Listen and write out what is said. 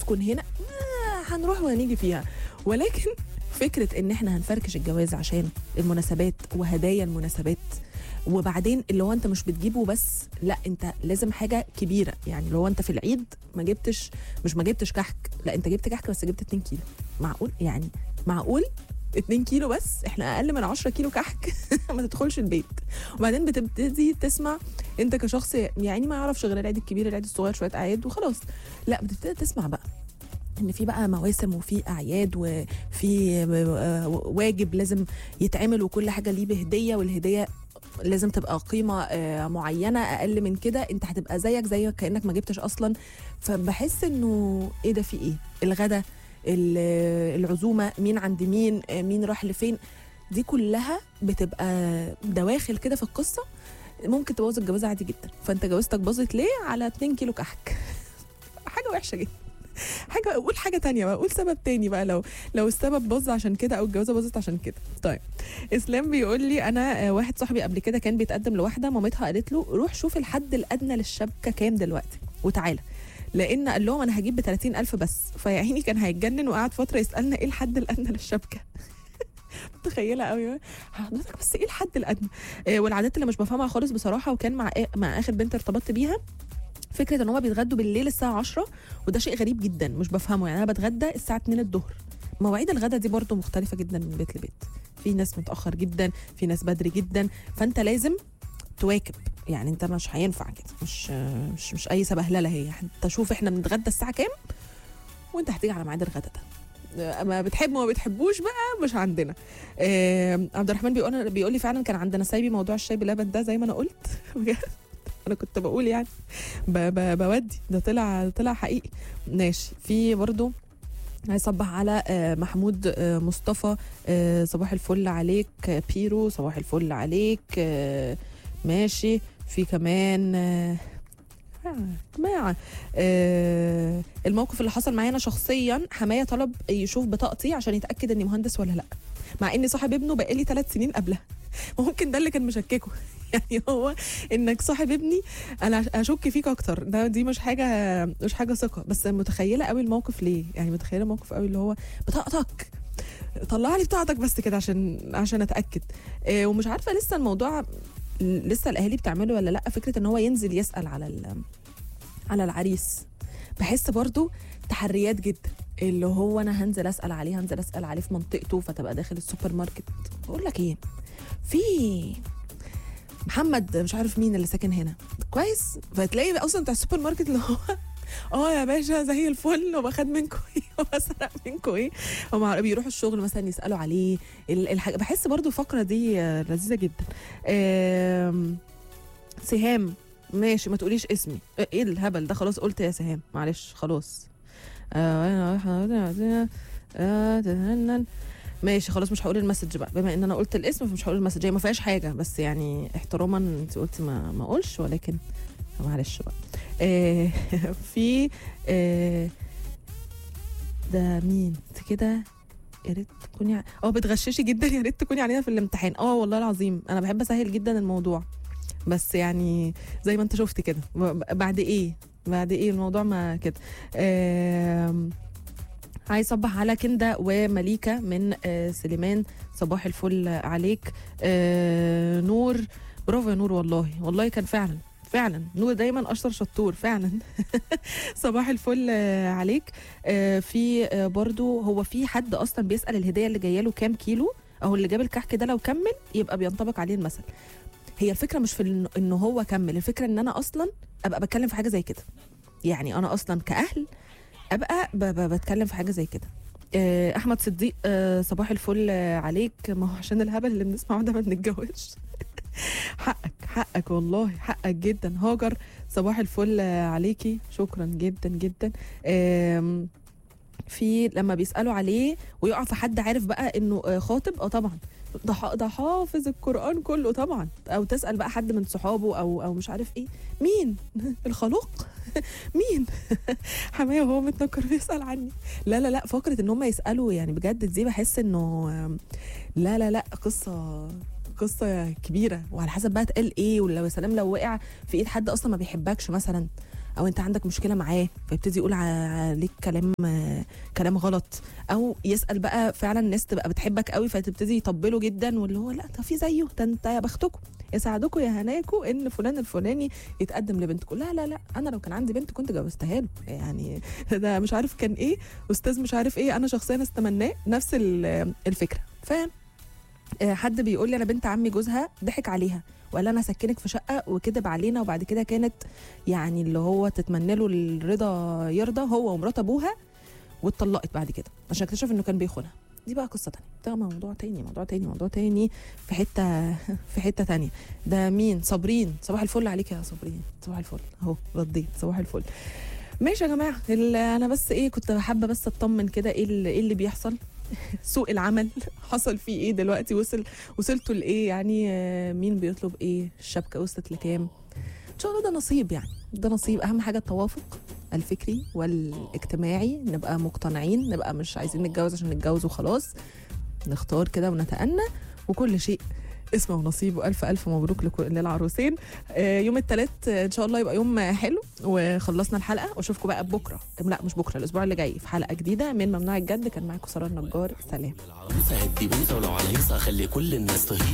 هتسكن هنا آه هنروح وهنيجي فيها ولكن فكره ان احنا هنفركش الجواز عشان المناسبات وهدايا المناسبات وبعدين اللي هو انت مش بتجيبه بس لا انت لازم حاجه كبيره يعني لو انت في العيد ما جبتش مش ما جبتش كحك لا انت جبت كحك بس جبت 2 كيلو معقول يعني معقول 2 كيلو بس احنا اقل من 10 كيلو كحك ما تدخلش البيت وبعدين بتبتدي تسمع انت كشخص يعني ما يعرفش غير العيد الكبير العيد الصغير شويه اعياد وخلاص لا بتبتدي تسمع بقى ان في بقى مواسم وفي اعياد وفي آه، واجب لازم يتعمل وكل حاجه ليه بهديه والهديه لازم تبقى قيمه آه، معينه اقل من كده انت هتبقى زيك زي كانك ما جبتش اصلا فبحس انه ايه ده في ايه الغدا ال- العزومه مين عند مين آه، مين راح لفين دي كلها بتبقى دواخل كده في القصه ممكن تبوظ الجوازه عادي جدا فانت جوازتك باظت ليه على 2 كيلو كحك حاجه وحشه جدا حاجه قول حاجه تانية بقى قول سبب تاني بقى لو لو السبب باظ عشان كده او الجوازه باظت عشان كده طيب اسلام بيقول لي انا آه، واحد صاحبي قبل كده كان بيتقدم لواحده مامتها قالت له روح شوف الحد الادنى للشبكه كام دلوقتي وتعالى لان قال لهم انا هجيب ب 30000 بس فيا عيني كان هيتجنن وقعد فتره يسالنا ايه الحد الادنى للشبكه متخيله قوي حضرتك بس ايه الحد الادنى آه، والعادات اللي مش بفهمها خالص بصراحه وكان مع آ- مع اخر بنت ارتبطت بيها فكره ان هما بيتغدوا بالليل الساعه 10 وده شيء غريب جدا مش بفهمه يعني انا بتغدى الساعه 2 الظهر مواعيد الغدا دي برضو مختلفه جدا من بيت لبيت في ناس متاخر جدا في ناس بدري جدا فانت لازم تواكب يعني انت مش هينفع كده مش مش مش اي سبهلله هي انت شوف احنا بنتغدى الساعه كام وانت هتيجي على ميعاد الغدا ده ما بتحب ما بتحبوش بقى مش عندنا آه عبد الرحمن بيقول بيقول لي فعلا كان عندنا سايبي موضوع الشاي بلبن ده زي ما انا قلت بجد انا كنت بقول يعني ب ب بودي ده طلع طلع حقيقي ماشي في برضو عايز صبح على آه، محمود آه، مصطفى آه، صباح الفل عليك آه، بيرو صباح الفل عليك آه، ماشي في كمان آه، يا جماعة آه، الموقف اللي حصل معايا انا شخصيا حماية طلب يشوف بطاقتي عشان يتأكد اني مهندس ولا لا مع اني صاحب ابنه بقالي ثلاث سنين قبلها ممكن ده اللي كان مشككه يعني هو انك صاحب ابني انا اشك فيك اكتر ده دي مش حاجه مش حاجه ثقه بس متخيله قوي الموقف ليه يعني متخيله الموقف قوي اللي هو بطاقتك طلع لي بطاقتك بس كده عشان عشان اتاكد آه ومش عارفه لسه الموضوع لسه الاهالي بتعمله ولا لا فكره ان هو ينزل يسال على ال- على العريس بحس برضو تحريات جدا اللي هو انا هنزل اسال عليه هنزل اسال عليه في منطقته فتبقى داخل السوبر ماركت بقول لك ايه في محمد مش عارف مين اللي ساكن هنا كويس فتلاقي اصلا بتاع السوبر ماركت اللي هو اه يا باشا زي الفل هو خد منكم ايه هو سرق منكم ايه هم بيروحوا الشغل مثلا يسالوا عليه ال- الحاجة بحس برضو الفقره دي آه، لذيذه جدا آم، سهام ماشي ما تقوليش اسمي ايه الهبل ده خلاص قلت يا سهام معلش خلاص آه، آه، تهنن. ماشي خلاص مش هقول المسج بقى بما ان انا قلت الاسم فمش هقول المسج هي ما فيهاش حاجه بس يعني احتراما انت قلتي ما ما اقولش ولكن معلش بقى آه في آه ده مين انت كده يا ريت تكوني ع- اه بتغششي جدا يا ريت تكوني علينا في الامتحان اه والله العظيم انا بحب اسهل جدا الموضوع بس يعني زي ما انت شفت كده ب- بعد ايه بعد ايه الموضوع ما كده آم، عايز صبح على كندا ومليكة من آه، سليمان صباح الفل عليك آه، نور برافو يا نور والله والله كان فعلا فعلا نور دايما اشطر شطور فعلا صباح الفل آه، عليك آه، في آه، برضو هو في حد اصلا بيسال الهديه اللي جايه له كام كيلو اهو اللي جاب الكحك ده لو كمل يبقى بينطبق عليه المثل هي الفكره مش في إن- انه هو كمل الفكره ان انا اصلا ابقى بتكلم في حاجه زي كده يعني انا اصلا كاهل ابقى ب- ب- بتكلم في حاجه زي كده آه، احمد صديق آه، صباح الفل آه، عليك ما هو عشان الهبل اللي بنسمعه ده ما بنتجوزش حقك حقك والله حقك جدا هاجر صباح الفل آه، عليكي شكرا جدا جدا آم، في لما بيسالوا عليه ويقع في حد عارف بقى انه آه، خاطب اه طبعا ده ح- ده حافظ القران كله طبعا او تسال بقى حد من صحابه او او مش عارف ايه مين الخلوق مين حماية وهو متنكر بيسال عني لا لا لا فكره ان هم يسالوا يعني بجد دي بحس انه آم، لا لا لا قصه قصه كبيره وعلى حسب بقى اتقال ايه ولو يا سلام لو وقع في ايد حد اصلا ما بيحبكش مثلا او انت عندك مشكله معاه فيبتدي يقول ع- عليك كلام آه، كلام غلط او يسال بقى فعلا ناس تبقى بتحبك قوي فتبتدي يطبله جدا واللي هو لا ده في زيه ده انت يا بختكم يساعدكم يا هناكم ان فلان الفلاني يتقدم لبنتكم لا لا لا انا لو كان عندي بنت كنت جوزتها له يعني ده مش عارف كان ايه استاذ مش عارف ايه انا شخصيا استمناه نفس ال- الفكره ف آه، حد بيقول لي انا بنت عمي جوزها ضحك عليها وقال انا سكنك في شقه وكذب علينا وبعد كده كانت يعني اللي هو تتمنى له الرضا يرضى هو ومرات ابوها واتطلقت بعد كده عشان اكتشف انه كان بيخونها دي بقى قصه تانية ده موضوع تاني موضوع تاني موضوع تاني في حته في حته تانية ده مين صابرين صباح الفل عليك يا صابرين صباح الفل اهو رديت صباح الفل ماشي يا جماعه ال- انا بس ايه كنت حابه بس اطمن كده ايه اللي, إيه اللي بيحصل سوق العمل حصل فيه ايه دلوقتي وصل وصلتوا لايه يعني آه، مين بيطلب ايه الشبكه وصلت لكام ان شاء الله ده نصيب يعني ده نصيب اهم حاجه التوافق الفكري والاجتماعي نبقى مقتنعين نبقى مش عايزين نتجوز عشان نتجوز وخلاص نختار كده ونتأنى وكل شيء اسمه ونصيب والف الف مبروك لكل- للعروسين آه، يوم الثلاث ان شاء الله يبقى يوم حلو وخلصنا الحلقه واشوفكم بقى بكره لا مش بكره الاسبوع اللي جاي في حلقه جديده من ممنوع الجد كان معاكم ساره النجار سلام العروسة هدي بوسة ولو على هيصة خلي كل الناس تهيص